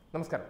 നമസ്കാരം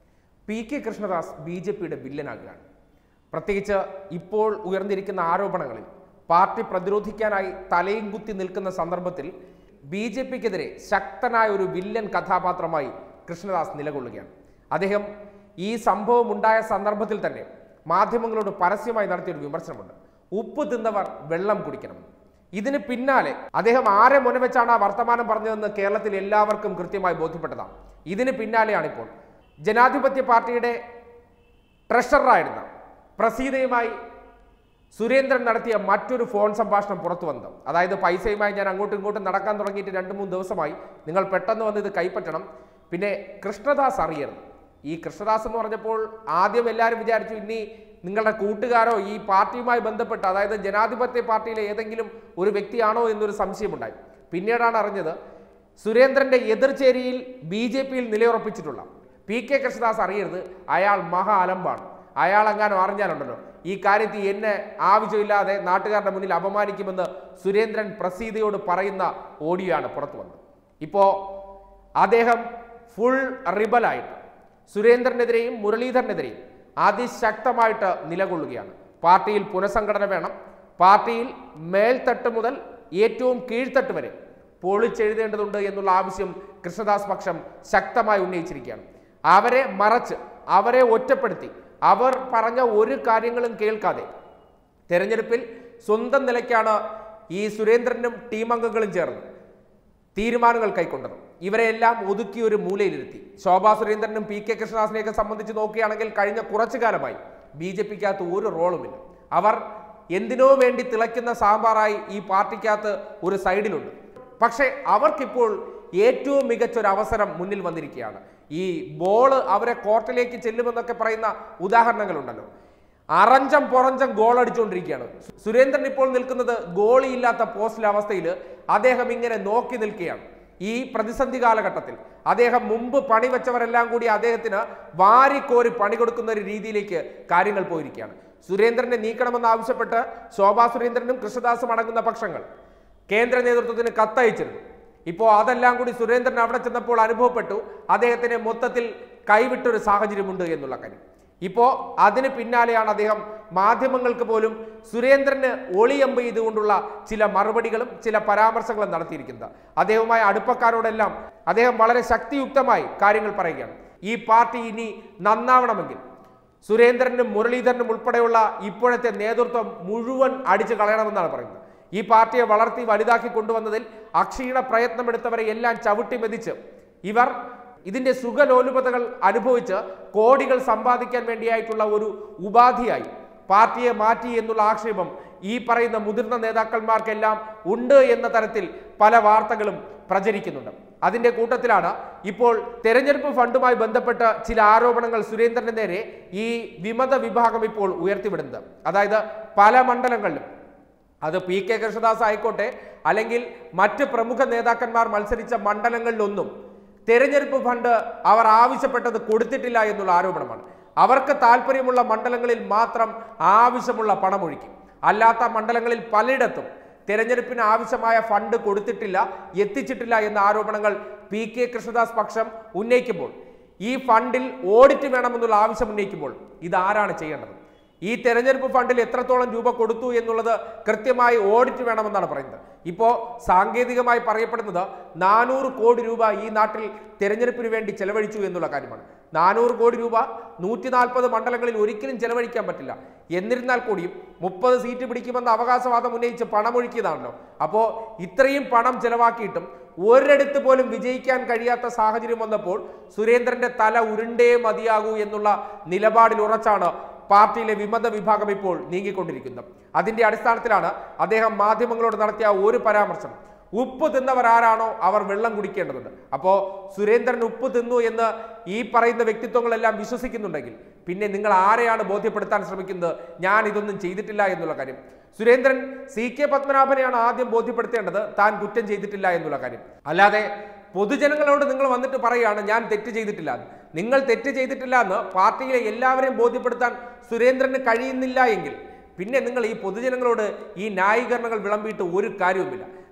P K Krishnadas B J പിയുടെ വില്ലനാകുകയാണ് പ്രത്യേകിച്ച് ഇപ്പോൾ ഉയർന്നിരിക്കുന്ന ആരോപണങ്ങളിൽ പാർട്ടി പ്രതിരോധിക്കാനായി തലയും കുത്തി നിൽക്കുന്ന സന്ദർഭത്തിൽ ബി ജെ പിക്കെതിരെ ശക്തനായ ഒരു വില്ലൻ കഥാപാത്രമായി കൃഷ്ണദാസ് നിലകൊള്ളുകയാണ് അദ്ദേഹം ഈ സംഭവം ഉണ്ടായ സന്ദർഭത്തിൽ തന്നെ മാധ്യമങ്ങളോട് പരസ്യമായി നടത്തിയൊരു വിമർശനമുണ്ട് ഉപ്പ് തിന്നവർ വെള്ളം കുടിക്കണമെന്ന് ഇതിന് പിന്നാലെ അദ്ദേഹം ആരെ മുനവെച്ചാണ് ആ വർത്തമാനം പറഞ്ഞതെന്ന് കേരളത്തിൽ എല്ലാവർക്കും കൃത്യമായി ബോധ്യപ്പെട്ടതാണ് ഇതിന് പിന്നാലെയാണ് ഇപ്പോൾ ജനാധിപത്യ പാർട്ടിയുടെ ട്രഷററായിരുന്ന പ്രസീതയുമായി സുരേന്ദ്രൻ നടത്തിയ മറ്റൊരു ഫോൺ സംഭാഷണം പുറത്തു വന്നത് അതായത് പൈസയുമായി ഞാൻ അങ്ങോട്ടും ഇങ്ങോട്ടും നടക്കാൻ തുടങ്ങിയിട്ട് രണ്ട് മൂന്ന് ദിവസമായി നിങ്ങൾ പെട്ടെന്ന് വന്ന് ഇത് കൈപ്പറ്റണം പിന്നെ കൃഷ്ണദാസ് അറിയരുത് ഈ കൃഷ്ണദാസ് എന്ന് പറഞ്ഞപ്പോൾ ആദ്യം എല്ലാവരും വിചാരിച്ചു ഇനി നിങ്ങളുടെ കൂട്ടുകാരോ ഈ പാർട്ടിയുമായി ബന്ധപ്പെട്ട് അതായത് ജനാധിപത്യ പാർട്ടിയിലെ ഏതെങ്കിലും ഒരു വ്യക്തിയാണോ എന്നൊരു സംശയമുണ്ടായി പിന്നീടാണ് അറിഞ്ഞത് സുരേന്ദ്രന്റെ എതിർചേരിയിൽ ബി ജെ പിയിൽ നിലയുറപ്പിച്ചിട്ടുള്ള പി കെ കൃഷ്ണദാസ് അറിയരുത് അയാൾ മഹാ അലമ്പാണ് അയാൾ എങ്ങാനും അറിഞ്ഞാലുണ്ടല്ലോ ഈ കാര്യത്തിൽ എന്നെ ആവശ്യമില്ലാതെ നാട്ടുകാരുടെ മുന്നിൽ അപമാനിക്കുമെന്ന് സുരേന്ദ്രൻ പ്രസീതയോട് പറയുന്ന ഓഡിയോയാണ് പുറത്തു വന്നത് ഇപ്പോ അദ്ദേഹം ഫുൾ റിബലായിട്ട് സുരേന്ദ്രനെതിരെയും മുരളീധരനെതിരെയും അതിശക്തമായിട്ട് നിലകൊള്ളുകയാണ് പാർട്ടിയിൽ പുനഃസംഘടന വേണം പാർട്ടിയിൽ മേൽത്തട്ട് മുതൽ ഏറ്റവും കീഴ്ത്തട്ട് വരെ പൊളിച്ചെഴുതേണ്ടതുണ്ട് എന്നുള്ള ആവശ്യം കൃഷ്ണദാസ് പക്ഷം ശക്തമായി ഉന്നയിച്ചിരിക്കുകയാണ് അവരെ മറച്ച് അവരെ ഒറ്റപ്പെടുത്തി അവർ പറഞ്ഞ ഒരു കാര്യങ്ങളും കേൾക്കാതെ തെരഞ്ഞെടുപ്പിൽ സ്വന്തം നിലയ്ക്കാണ് ഈ സുരേന്ദ്രനും ടീം അംഗങ്ങളും ചേർന്ന് തീരുമാനങ്ങൾ കൈക്കൊണ്ടത് ഇവരെല്ലാം ഒതുക്കി ഒരു മൂലയിലിരുത്തി ശോഭാ സുരേന്ദ്രനും പി കെ കൃഷ്ണദാസിനെയൊക്കെ സംബന്ധിച്ച് നോക്കുകയാണെങ്കിൽ കഴിഞ്ഞ കുറച്ചു കാലമായി ബി ജെ പിക്കകത്ത് ഒരു റോളുമില്ല അവർ എന്തിനോ വേണ്ടി തിളയ്ക്കുന്ന സാമ്പാറായി ഈ പാർട്ടിക്കകത്ത് ഒരു സൈഡിലുണ്ട് പക്ഷേ അവർക്കിപ്പോൾ ഏറ്റവും മികച്ച ഒരു അവസരം മുന്നിൽ വന്നിരിക്കുകയാണ് ഈ ബോള് അവരെ കോർട്ടിലേക്ക് ചെല്ലുമെന്നൊക്കെ പറയുന്ന ഉദാഹരണങ്ങളുണ്ടല്ലോ അറഞ്ചം പുറഞ്ചം ഗോൾ അടിച്ചുകൊണ്ടിരിക്കുകയാണ് സുരേന്ദ്രൻ ഇപ്പോൾ നിൽക്കുന്നത് ഗോളിയില്ലാത്ത പോസ്റ്റിലെ അവസ്ഥയിൽ അദ്ദേഹം ഇങ്ങനെ നോക്കി നിൽക്കുകയാണ് ഈ പ്രതിസന്ധി കാലഘട്ടത്തിൽ അദ്ദേഹം മുമ്പ് പണി വെച്ചവരെല്ലാം കൂടി അദ്ദേഹത്തിന് വാരിക്കോരി പണി കൊടുക്കുന്ന ഒരു രീതിയിലേക്ക് കാര്യങ്ങൾ പോയിരിക്കുകയാണ് സുരേന്ദ്രനെ നീക്കണമെന്ന് ആവശ്യപ്പെട്ട് ശോഭാ സുരേന്ദ്രനും കൃഷ്ണദാസും അടങ്ങുന്ന പക്ഷങ്ങൾ കേന്ദ്ര നേതൃത്വത്തിന് കത്തയച്ചിരുന്നു ഇപ്പോൾ അതെല്ലാം കൂടി സുരേന്ദ്രൻ അവിടെ ചെന്നപ്പോൾ അനുഭവപ്പെട്ടു അദ്ദേഹത്തിന് മൊത്തത്തിൽ കൈവിട്ടൊരു സാഹചര്യമുണ്ട് എന്നുള്ള കാര്യം ഇപ്പോൾ അതിന് പിന്നാലെയാണ് അദ്ദേഹം മാധ്യമങ്ങൾക്ക് പോലും സുരേന്ദ്രന് ഒളിയമ്പ് ചെയ്തുകൊണ്ടുള്ള ചില മറുപടികളും ചില പരാമർശങ്ങളും നടത്തിയിരിക്കുന്നത് അദ്ദേഹവുമായി അടുപ്പക്കാരോടെല്ലാം അദ്ദേഹം വളരെ ശക്തിയുക്തമായി കാര്യങ്ങൾ പറയുകയാണ് ഈ പാർട്ടി ഇനി നന്നാവണമെങ്കിൽ സുരേന്ദ്രനും മുരളീധരനും ഉൾപ്പെടെയുള്ള ഇപ്പോഴത്തെ നേതൃത്വം മുഴുവൻ അടിച്ചു കളയണമെന്നാണ് പറയുന്നത് ഈ പാർട്ടിയെ വളർത്തി വലുതാക്കി കൊണ്ടുവന്നതിൽ അക്ഷീണ പ്രയത്നമെടുത്തവരെ എല്ലാം ചവിട്ടി മെതിച്ച് ഇവർ ഇതിന്റെ സുഖലോലുപതകൾ അനുഭവിച്ച് കോടികൾ സമ്പാദിക്കാൻ വേണ്ടിയായിട്ടുള്ള ഒരു ഉപാധിയായി പാർട്ടിയെ മാറ്റി എന്നുള്ള ആക്ഷേപം ഈ പറയുന്ന മുതിർന്ന നേതാക്കന്മാർക്കെല്ലാം ഉണ്ട് എന്ന തരത്തിൽ പല വാർത്തകളും പ്രചരിക്കുന്നുണ്ട് അതിന്റെ കൂട്ടത്തിലാണ് ഇപ്പോൾ തെരഞ്ഞെടുപ്പ് ഫണ്ടുമായി ബന്ധപ്പെട്ട് ചില ആരോപണങ്ങൾ സുരേന്ദ്രന് നേരെ ഈ വിമത വിഭാഗം ഇപ്പോൾ ഉയർത്തിവിടുന്നത് അതായത് പല മണ്ഡലങ്ങളിലും അത് പി കെ കൃഷ്ണദാസ് ആയിക്കോട്ടെ അല്ലെങ്കിൽ മറ്റ് പ്രമുഖ നേതാക്കന്മാർ മത്സരിച്ച മണ്ഡലങ്ങളിലൊന്നും തെരഞ്ഞെടുപ്പ് ഫണ്ട് അവർ ആവശ്യപ്പെട്ടത് കൊടുത്തിട്ടില്ല എന്നുള്ള ആരോപണമാണ് അവർക്ക് താല്പര്യമുള്ള മണ്ഡലങ്ങളിൽ മാത്രം ആവശ്യമുള്ള പണമൊഴുക്കി അല്ലാത്ത മണ്ഡലങ്ങളിൽ പലയിടത്തും തെരഞ്ഞെടുപ്പിന് ആവശ്യമായ ഫണ്ട് കൊടുത്തിട്ടില്ല എത്തിച്ചിട്ടില്ല എന്ന ആരോപണങ്ങൾ പി കെ കൃഷ്ണദാസ് പക്ഷം ഉന്നയിക്കുമ്പോൾ ഈ ഫണ്ടിൽ ഓഡിറ്റ് വേണമെന്നുള്ള ആവശ്യം ഉന്നയിക്കുമ്പോൾ ഇതാരാണ് ചെയ്യേണ്ടത് ഈ തെരഞ്ഞെടുപ്പ് ഫണ്ടിൽ എത്രത്തോളം രൂപ കൊടുത്തു എന്നുള്ളത് കൃത്യമായി ഓഡിറ്റ് വേണമെന്നാണ് പറയുന്നത് ഇപ്പോൾ സാങ്കേതികമായി പറയപ്പെടുന്നത് നാനൂറ് കോടി രൂപ ഈ നാട്ടിൽ തെരഞ്ഞെടുപ്പിന് വേണ്ടി ചെലവഴിച്ചു എന്നുള്ള കാര്യമാണ് നാനൂറ് കോടി രൂപ നൂറ്റി നാൽപ്പത് മണ്ഡലങ്ങളിൽ ഒരിക്കലും ചെലവഴിക്കാൻ പറ്റില്ല എന്നിരുന്നാൽ കൂടിയും മുപ്പത് സീറ്റ് പിടിക്കുമെന്ന അവകാശവാദം ഉന്നയിച്ച് പണമൊഴുക്കിയതാണല്ലോ അപ്പോൾ ഇത്രയും പണം ചെലവാക്കിയിട്ടും ഒരിടത്ത് പോലും വിജയിക്കാൻ കഴിയാത്ത സാഹചര്യം വന്നപ്പോൾ സുരേന്ദ്രന്റെ തല ഉരുണ്ടേ മതിയാകൂ എന്നുള്ള നിലപാടിൽ ഉറച്ചാണ് പാർട്ടിയിലെ വിമത വിഭാഗം ഇപ്പോൾ നീങ്ങിക്കൊണ്ടിരിക്കുന്നത് അതിന്റെ അടിസ്ഥാനത്തിലാണ് അദ്ദേഹം മാധ്യമങ്ങളോട് നടത്തിയ ഒരു പരാമർശം ഉപ്പ് തിന്നവർ ആരാണോ അവർ വെള്ളം കുടിക്കേണ്ടതുണ്ട് അപ്പോൾ സുരേന്ദ്രൻ ഉപ്പ് തിന്നു എന്ന് ഈ പറയുന്ന വ്യക്തിത്വങ്ങളെല്ലാം വിശ്വസിക്കുന്നുണ്ടെങ്കിൽ പിന്നെ നിങ്ങൾ ആരെയാണ് ബോധ്യപ്പെടുത്താൻ ശ്രമിക്കുന്നത് ഞാൻ ഇതൊന്നും ചെയ്തിട്ടില്ല എന്നുള്ള കാര്യം സുരേന്ദ്രൻ സി കെ പത്മനാഭനെയാണ് ആദ്യം ബോധ്യപ്പെടുത്തേണ്ടത് താൻ കുറ്റം ചെയ്തിട്ടില്ല എന്നുള്ള കാര്യം അല്ലാതെ പൊതുജനങ്ങളോട് നിങ്ങൾ വന്നിട്ട് പറയുകയാണ് ഞാൻ തെറ്റ് ചെയ്തിട്ടില്ല എന്ന് നിങ്ങൾ തെറ്റ് ചെയ്തിട്ടില്ല എന്ന് പാർട്ടിയിലെ എല്ലാവരെയും ബോധ്യപ്പെടുത്താൻ സുരേന്ദ്രന് കഴിയുന്നില്ല എങ്കിൽ പിന്നെ നിങ്ങൾ ഈ പൊതുജനങ്ങളോട് ഈ ന്യായീകരണങ്ങൾ വിളമ്പിയിട്ട് ഒരു കാര്യവുമില്ല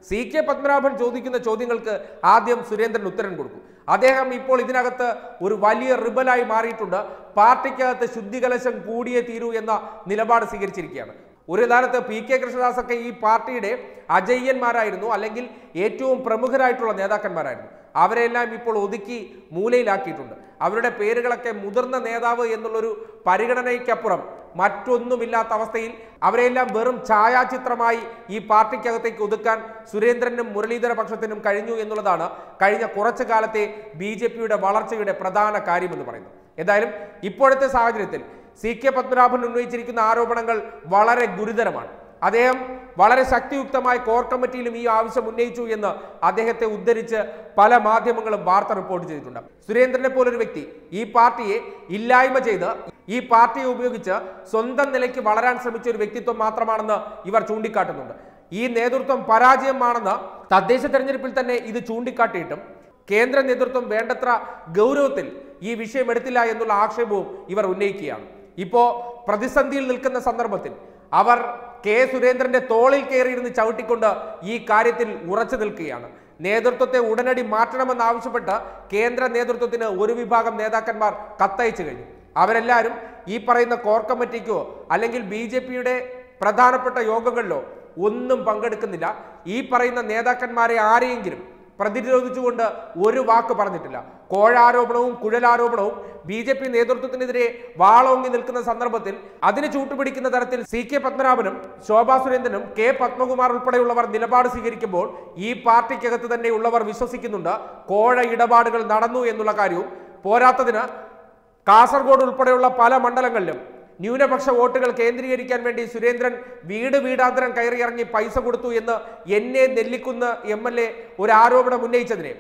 സി കെ പത്മനാഭൻ ചോദിക്കുന്ന ചോദ്യങ്ങൾക്ക് ആദ്യം സുരേന്ദ്രൻ ഉത്തരം കൊടുക്കും അദ്ദേഹം ഇപ്പോൾ ഇതിനകത്ത് ഒരു വലിയ റിബലായി മാറിയിട്ടുണ്ട് പാർട്ടിക്കകത്ത് ശുദ്ധികലശം കൂടിയേ തീരൂ എന്ന നിലപാട് സ്വീകരിച്ചിരിക്കുകയാണ് ഒരു കാലത്ത് പി കെ കൃഷ്ണദാസൊക്കെ ഈ പാർട്ടിയുടെ അജയ്യന്മാരായിരുന്നു അല്ലെങ്കിൽ ഏറ്റവും പ്രമുഖരായിട്ടുള്ള നേതാക്കന്മാരായിരുന്നു അവരെല്ലാം ഇപ്പോൾ ഒതുക്കി മൂലയിലാക്കിയിട്ടുണ്ട് അവരുടെ പേരുകളൊക്കെ മുതിർന്ന നേതാവ് എന്നുള്ളൊരു പരിഗണനയ്ക്കപ്പുറം മറ്റൊന്നുമില്ലാത്ത അവസ്ഥയിൽ അവരെല്ലാം വെറും ഛായാചിത്രമായി ഈ പാർട്ടിക്കകത്തേക്ക് ഒതുക്കാൻ സുരേന്ദ്രനും മുരളീധര പക്ഷത്തിനും കഴിഞ്ഞു എന്നുള്ളതാണ് കഴിഞ്ഞ കുറച്ചു കാലത്തെ ബി ജെ പിയുടെ വളർച്ചയുടെ പ്രധാന കാര്യമെന്ന് പറയുന്നത് എന്തായാലും ഇപ്പോഴത്തെ സാഹചര്യത്തിൽ സി കെ പത്മനാഭൻ ഉന്നയിച്ചിരിക്കുന്ന ആരോപണങ്ങൾ വളരെ ഗുരുതരമാണ് അദ്ദേഹം വളരെ ശക്തിയുക്തമായി കോർ കമ്മിറ്റിയിലും ഈ ആവശ്യം ഉന്നയിച്ചു എന്ന് അദ്ദേഹത്തെ ഉദ്ധരിച്ച് പല മാധ്യമങ്ങളും വാർത്ത റിപ്പോർട്ട് ചെയ്തിട്ടുണ്ട് സുരേന്ദ്രനെ പോലൊരു വ്യക്തി ഈ പാർട്ടിയെ ഇല്ലായ്മ ചെയ്ത് ഈ പാർട്ടിയെ ഉപയോഗിച്ച് സ്വന്തം നിലയ്ക്ക് വളരാൻ ശ്രമിച്ച ഒരു വ്യക്തിത്വം മാത്രമാണെന്ന് ഇവർ ചൂണ്ടിക്കാട്ടുന്നുണ്ട് ഈ നേതൃത്വം പരാജയമാണെന്ന് തദ്ദേശ തെരഞ്ഞെടുപ്പിൽ തന്നെ ഇത് ചൂണ്ടിക്കാട്ടിയിട്ടും കേന്ദ്ര നേതൃത്വം വേണ്ടത്ര ഗൗരവത്തിൽ ഈ വിഷയം എടുത്തില്ല എന്നുള്ള ആക്ഷേപവും ഇവർ ഉന്നയിക്കുകയാണ് ഇപ്പോ പ്രതിസന്ധിയിൽ നിൽക്കുന്ന സന്ദർഭത്തിൽ അവർ കെ സുരേന്ദ്രന്റെ തോളിൽ കയറിയിരുന്ന് ചവിട്ടിക്കൊണ്ട് ഈ കാര്യത്തിൽ ഉറച്ചു നിൽക്കുകയാണ് നേതൃത്വത്തെ ഉടനടി മാറ്റണമെന്ന് ആവശ്യപ്പെട്ട് കേന്ദ്ര നേതൃത്വത്തിന് ഒരു വിഭാഗം നേതാക്കന്മാർ കത്തയച്ചു കഴിഞ്ഞു അവരെല്ലാവരും ഈ പറയുന്ന കോർ കമ്മിറ്റിക്കോ അല്ലെങ്കിൽ ബി ജെ പിയുടെ പ്രധാനപ്പെട്ട യോഗങ്ങളിലോ ഒന്നും പങ്കെടുക്കുന്നില്ല ഈ പറയുന്ന നേതാക്കന്മാരെ ആരെയെങ്കിലും പ്രതിരോധിച്ചുകൊണ്ട് ഒരു വാക്ക് പറഞ്ഞിട്ടില്ല കോഴാരോപണവും കുഴലാരോപണവും ബി ജെ പി നേതൃത്വത്തിനെതിരെ വാളോങ്ങി നിൽക്കുന്ന സന്ദർഭത്തിൽ അതിന് ചൂട്ടുപിടിക്കുന്ന തരത്തിൽ സി കെ പത്മനാഭനും ശോഭാ സുരേന്ദ്രനും കെ പത്മകുമാർ ഉൾപ്പെടെയുള്ളവർ നിലപാട് സ്വീകരിക്കുമ്പോൾ ഈ പാർട്ടിക്കകത്ത് തന്നെ ഉള്ളവർ വിശ്വസിക്കുന്നുണ്ട് കോഴ ഇടപാടുകൾ നടന്നു എന്നുള്ള കാര്യവും പോരാത്തതിന് കാസർഗോഡ് ഉൾപ്പെടെയുള്ള പല മണ്ഡലങ്ങളിലും ന്യൂനപക്ഷ വോട്ടുകൾ കേന്ദ്രീകരിക്കാൻ വേണ്ടി സുരേന്ദ്രൻ വീട് വീടാന്തരം കയറിയിറങ്ങി പൈസ കൊടുത്തു എന്ന് എന്നെ നെല്ലിക്കുന്ന എം എൽ എ ഒരു ആരോപണം ഉന്നയിച്ചതിനെ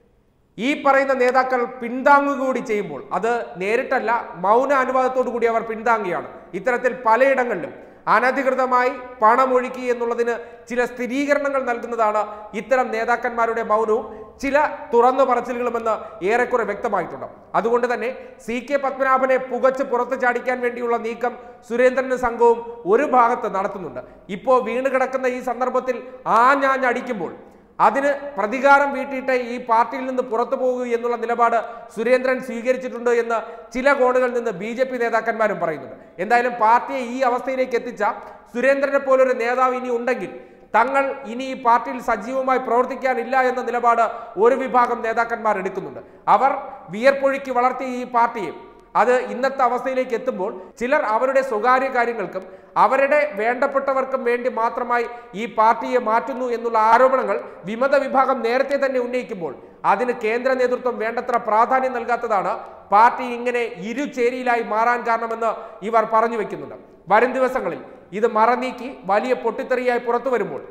ഈ പറയുന്ന നേതാക്കൾ പിന്താങ്ങുക കൂടി ചെയ്യുമ്പോൾ അത് നേരിട്ടല്ല മൗന അനുവാദത്തോടു കൂടി അവർ പിന്താങ്ങുകയാണ് ഇത്തരത്തിൽ പലയിടങ്ങളിലും അനധികൃതമായി പണമൊഴുക്കി എന്നുള്ളതിന് ചില സ്ഥിരീകരണങ്ങൾ നൽകുന്നതാണ് ഇത്തരം നേതാക്കന്മാരുടെ മൗനവും ചില തുറന്നു പറച്ചിലുകളുമെന്ന് ഏറെക്കുറെ വ്യക്തമായിട്ടുണ്ട് അതുകൊണ്ട് തന്നെ സി കെ പത്മനാഭനെ പുകച്ച് പുറത്തു ചാടിക്കാൻ വേണ്ടിയുള്ള നീക്കം സുരേന്ദ്രനും സംഘവും ഒരു ഭാഗത്ത് നടത്തുന്നുണ്ട് ഇപ്പോൾ വീണ് കിടക്കുന്ന ഈ സന്ദർഭത്തിൽ ആഞ്ഞാഞ്ഞടിക്കുമ്പോൾ അതിന് പ്രതികാരം വീട്ടിയിട്ട് ഈ പാർട്ടിയിൽ നിന്ന് പുറത്തു പോകുക എന്നുള്ള നിലപാട് സുരേന്ദ്രൻ സ്വീകരിച്ചിട്ടുണ്ട് എന്ന് ചില കോണുകളിൽ നിന്ന് ബി ജെ പി നേതാക്കന്മാരും പറയുന്നുണ്ട് എന്തായാലും പാർട്ടിയെ ഈ അവസ്ഥയിലേക്ക് എത്തിച്ച സുരേന്ദ്രനെ പോലൊരു നേതാവ് ഇനി ഉണ്ടെങ്കിൽ തങ്ങൾ ഇനി ഈ പാർട്ടിയിൽ സജീവമായി പ്രവർത്തിക്കാനില്ല എന്ന നിലപാട് ഒരു വിഭാഗം നേതാക്കന്മാർ എടുക്കുന്നുണ്ട് അവർ വിയർപ്പൊഴുക്കി വളർത്തിയ ഈ പാർട്ടിയെ അത് ഇന്നത്തെ അവസ്ഥയിലേക്ക് എത്തുമ്പോൾ ചിലർ അവരുടെ സ്വകാര്യ കാര്യങ്ങൾക്കും അവരുടെ വേണ്ടപ്പെട്ടവർക്കും വേണ്ടി മാത്രമായി ഈ പാർട്ടിയെ മാറ്റുന്നു എന്നുള്ള ആരോപണങ്ങൾ വിമത വിഭാഗം നേരത്തെ തന്നെ ഉന്നയിക്കുമ്പോൾ അതിന് കേന്ദ്ര നേതൃത്വം വേണ്ടത്ര പ്രാധാന്യം നൽകാത്തതാണ് പാർട്ടി ഇങ്ങനെ ഇരുചേരിയിലായി മാറാൻ കാരണമെന്ന് ഇവർ പറഞ്ഞു വെക്കുന്നുണ്ട് വരും ദിവസങ്ങളിൽ ഇത് മറനീക്കി വലിയ പൊട്ടിത്തെറിയായി പുറത്തു വരുമ്പോൾ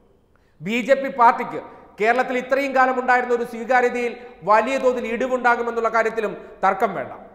ബി ജെ പി പാർട്ടിക്ക് കേരളത്തിൽ ഇത്രയും കാലം ഉണ്ടായിരുന്ന ഒരു സ്വീകാര്യതയിൽ വലിയ തോതിൽ ഇടിവുണ്ടാകുമെന്നുള്ള കാര്യത്തിലും തർക്കം വേണ്ട